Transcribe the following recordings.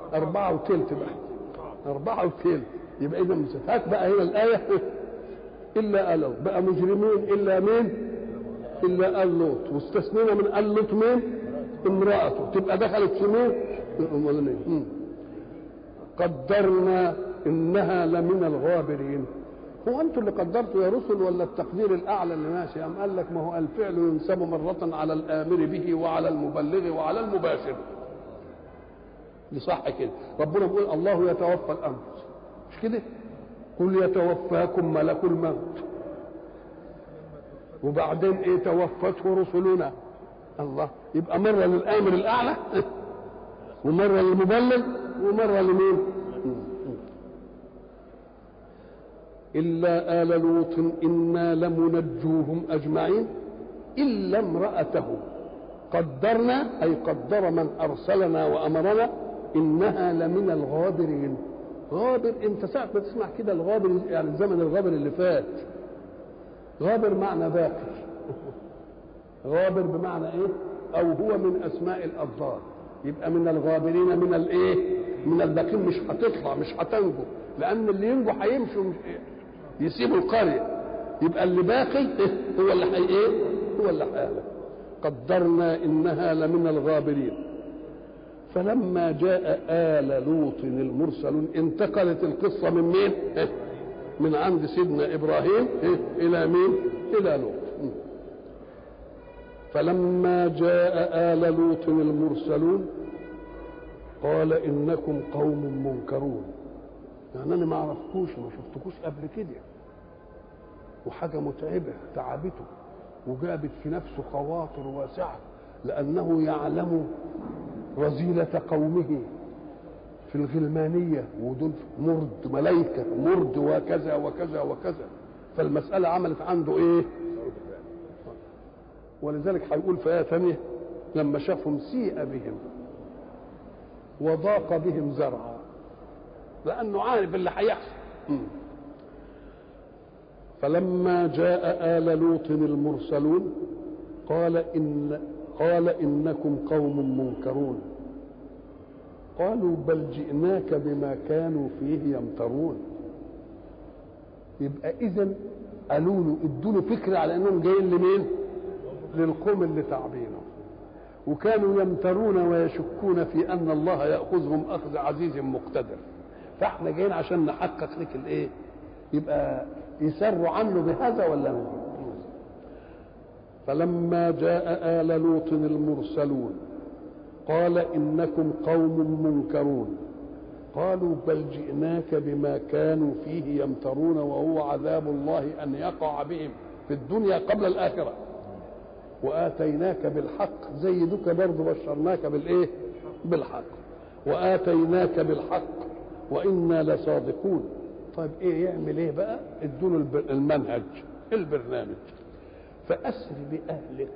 أربعة وثلث بقى أربعة وثلث يبقى إذا هات بقى هنا الآية إلا ألو بقى مجرمين إلا مين؟ إلا آل لوط واستثنينا من آل لوط مين؟ امرأته تبقى دخلت في مين؟ الأولانية قدرنا إنها لمن الغابرين هو أنتم اللي قدرتوا يا رسل ولا التقدير الأعلى اللي ماشي أم قال لك ما هو الفعل ينسب مرة على الآمر به وعلى المبلغ وعلى المباشر دي صح كده ربنا بيقول الله يتوفى الأنفس مش كده قل يتوفاكم ملك الموت وبعدين ايه توفته رسلنا الله يبقى مرة للآمر الأعلى ومرة للمبلغ ومرة لمين إلا آل لوط إنا لمنجوهم أجمعين إلا امرأته قدرنا أي قدر من أرسلنا وأمرنا إنها لمن الغابرين غابر أنت ساعة ما تسمع كده الغابر يعني زمن الغابر اللي فات غابر معنى باقي غابر بمعنى ايه او هو من اسماء الابطال يبقى من الغابرين من الايه من الباقين مش هتطلع مش هتنجو لان اللي ينجو هيمشوا مش يسيبوا القريه يبقى اللي باقي هو اللي حي ايه هو اللي هيهلك قدرنا انها لمن الغابرين فلما جاء آل لوط المرسلون انتقلت القصة من مين؟ من عند سيدنا إبراهيم إلى مين؟ إلى لوط فلما جاء آل لوط المرسلون قال إنكم قوم منكرون يعني أنا ما أعرفكوش ما شفتكوش قبل كده وحاجة متعبة تعبته وجابت في نفسه خواطر واسعة لأنه يعلم رذيلة قومه في الغلمانية ودول مرد ملايكة مرد وكذا وكذا وكذا فالمسألة عملت عنده إيه ولذلك هيقول في آية ثانية لما شافهم سيء بهم وضاق بهم زرعا لأنه عارف اللي هيحصل فلما جاء آل لوط المرسلون قال إن قال إنكم قوم منكرون قالوا بل جئناك بما كانوا فيه يمترون يبقى إذا قالوا له ادوا له فكرة على أنهم جايين لمين؟ للقوم اللي تعبينه وكانوا يمترون ويشكون في أن الله يأخذهم أخذ عزيز مقتدر فاحنا جايين عشان نحقق لك الايه؟ يبقى يسروا عنه بهذا ولا لا؟ فلما جاء آل لوط المرسلون قال إنكم قوم منكرون قالوا بل جئناك بما كانوا فيه يمترون وهو عذاب الله أن يقع بهم في الدنيا قبل الآخرة وآتيناك بالحق زي دوك برضه بشرناك بالإيه بالحق وآتيناك بالحق وإنا لصادقون طيب إيه يعمل إيه بقى ادوا المنهج البرنامج فأسر بأهلك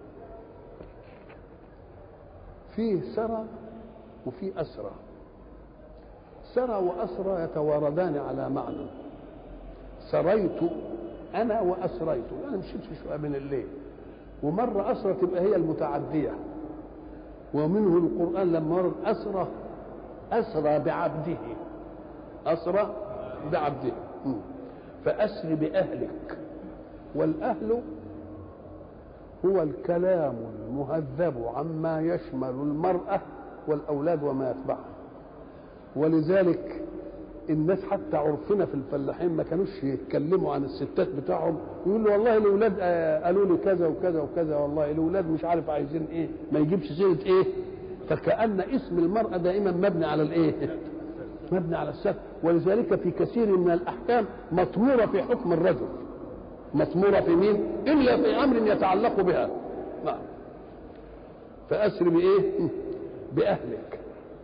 فيه سرى وفي أسرى سرى وأسرى يتواردان على معنى سريت أنا وأسريت أنا مشيت في شوية من الليل ومرة أسرى تبقى هي المتعدية ومنه القرآن لما ورد أسرى أسرى بعبده أسرى بعبده فأسر بأهلك والأهل هو الكلام المهذب عما يشمل المرأة والأولاد وما يتبعها ولذلك الناس حتى عرفنا في الفلاحين ما كانوش يتكلموا عن الستات بتاعهم يقول له والله الاولاد قالوا لي كذا وكذا وكذا والله الاولاد مش عارف عايزين ايه ما يجيبش سيره ايه فكأن اسم المرأة دائما مبني على الايه مبني على الستر ولذلك في كثير من الاحكام مطمورة في حكم الرجل مطمورة في مين إلا في أمر يتعلق بها نعم فأسر بإيه بأهلك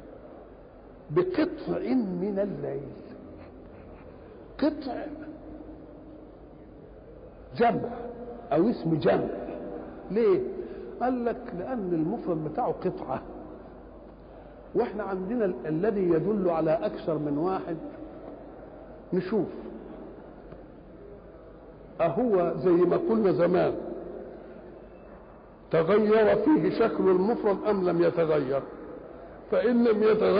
بقطع من الليل قطع جمع أو اسم جمع ليه قال لك لأن المفرد بتاعه قطعة واحنا عندنا ال- الذي يدل على أكثر من واحد نشوف أهو زي ما قلنا زمان تغير فيه شكل المفرد أم لم يتغير فإن لم يتغير